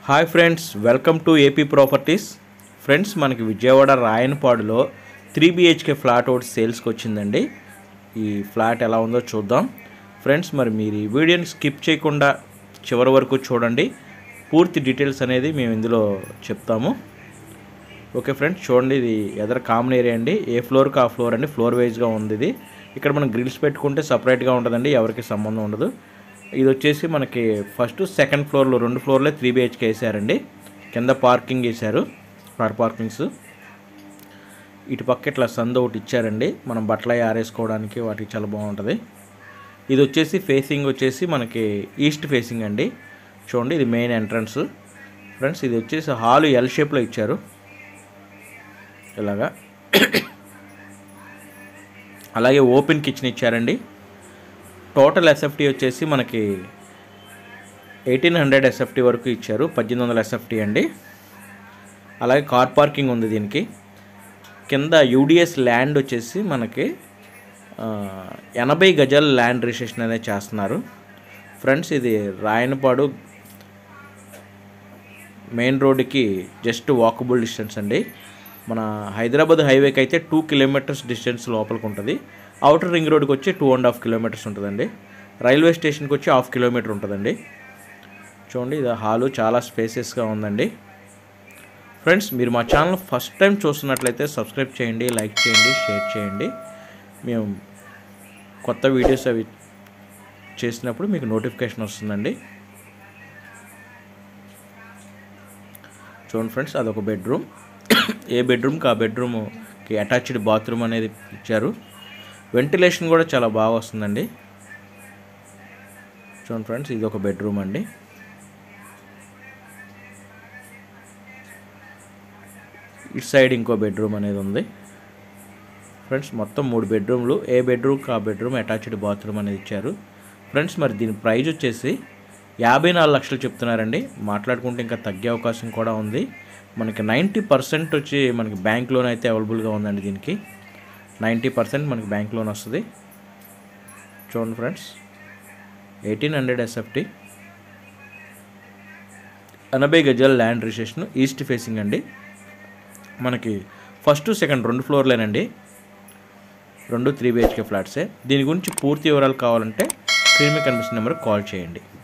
hi friends welcome to AP properties friends మనకి విజయవాడ రాయనపాడులో three BHK flat ఒకటి సేల్స్కి వచ్చిందండి ఈ ఫ్లాట్ ఎలా ఉందో చూద్దాం ఫ్రెండ్స్ మరి మీరు ఈ వీడియోని స్కిప్ చేయకుండా చివరి వరకు చూడండి పూర్తి డీటెయిల్స్ అనేది మేము ఇందులో చెప్తాము ఓకే ఫ్రెండ్స్ చూడండి ఇది ఎదర కామన్ ఏరియా అండి ఏ ఫ్లోర్కి ఆ ఫ్లోర్ అండి ఫ్లోర్ వైజ్గా ఉంది ఇది ఇక్కడ మనం గ్రిల్స్ పెట్టుకుంటే సపరేట్గా ఉంటుందండి ఎవరికి సంబంధం ఉండదు ఇది వచ్చేసి మనకి ఫస్ట్ సెకండ్ ఫ్లోర్లో రెండు ఫ్లోర్లే త్రీ బిహెచ్కే వేసారండి కింద పార్కింగ్ వేశారు కార్ పార్కింగ్స్ ఇటు పక్క ఇట్లా సందు ఒకటి ఇచ్చారండి మనం బట్టలు అవి ఆరేసుకోవడానికి వాటికి చాలా బాగుంటుంది ఇది వచ్చేసి ఫేసింగ్ వచ్చేసి మనకి ఈస్ట్ ఫేసింగ్ అండి చూడండి ఇది మెయిన్ ఎంట్రన్స్ ఫ్రెండ్స్ ఇది వచ్చేసి హాల్ ఎల్ షేప్లో ఇచ్చారు ఇలాగా అలాగే ఓపెన్ కిచెన్ ఇచ్చారండి టోటల్ ఎస్ఎఫ్టీ వచ్చేసి మనకి ఎయిటీన్ హండ్రెడ్ ఎస్ఎఫ్టీ వరకు ఇచ్చారు పద్దెనిమిది వందల ఎస్ఎఫ్టీ అండి అలాగే కార్ పార్కింగ్ ఉంది దీనికి కింద యూడిఎస్ ల్యాండ్ వచ్చేసి మనకి ఆ, ఎనభై గజాల ల్యాండ్ రిజిస్ట్రేషన్ అనేది చేస్తున్నారు ఫ్రెండ్స్ ఇది రాయనపాడు మెయిన్ రోడ్డుకి జస్ట్ వాకబుల్ డిస్టెన్స్ అండి మన హైదరాబాద్ హైవేకి అయితే టూ కిలోమీటర్స్ డిస్టెన్స్ లోపలికి ఉంటుంది అవుటర్ రింగ్ రోడ్కి వచ్చి టూ అండ్ హాఫ్ కిలోమీటర్స్ ఉంటుందండి రైల్వే స్టేషన్కి వచ్చి హాఫ్ కిలోమీటర్ ఉంటుందండి చూడండి ఇది హాలు చాలా స్పేసెస్గా ఉందండి ఫ్రెండ్స్ మీరు మా ఛానల్ ఫస్ట్ టైం చూస్తున్నట్లయితే సబ్స్క్రైబ్ చేయండి లైక్ చేయండి షేర్ చేయండి మేము కొత్త వీడియోస్ అవి చేసినప్పుడు మీకు నోటిఫికేషన్ వస్తుందండి చూడండి ఫ్రెండ్స్ అదొక బెడ్రూమ్ ఏ బెడ్రూమ్కి ఆ బెడ్రూమ్కి అటాచ్డ్ బాత్రూమ్ అనేది ఇచ్చారు వెంటిలేషన్ కూడా చాలా బాగా వస్తుందండి చూడండి ఫ్రెండ్స్ ఇది ఒక బెడ్రూమ్ అండి ఇటు సైడ్ ఇంకో బెడ్రూమ్ అనేది ఉంది ఫ్రెండ్స్ మొత్తం మూడు బెడ్రూమ్లు ఏ బెడ్రూమ్కి ఆ బెడ్రూమ్ అటాచ్డ్ బాత్రూమ్ అనేది ఇచ్చారు ఫ్రెండ్స్ మరి దీని ప్రైజ్ వచ్చేసి యాభై నాలుగు లక్షలు చెప్తున్నారండి మాట్లాడుకుంటే ఇంకా తగ్గే అవకాశం కూడా ఉంది మనకి నైంటీ పర్సెంట్ వచ్చి మనకి బ్యాంక్ లోన్ అయితే అవైలబుల్గా ఉందండి దీనికి నైంటీ పర్సెంట్ మనకి బ్యాంక్ లోన్ వస్తుంది చూడండి ఫ్రెండ్స్ ఎయిటీన్ హండ్రెడ్ ఎస్ఎఫ్టీ ఎనభై గజాల ల్యాండ్ రిజిస్ట్రేషన్ ఈస్ట్ ఫేసింగ్ అండి మనకి ఫస్ట్ సెకండ్ రెండు ఫ్లోర్లేనండి రెండు త్రీ బిహెచ్కే ఫ్లాట్సే దీని గురించి పూర్తి వివరాలు కావాలంటే స్క్రీన్ మీద కనిపిస్తున్న నెంబర్కి కాల్ చేయండి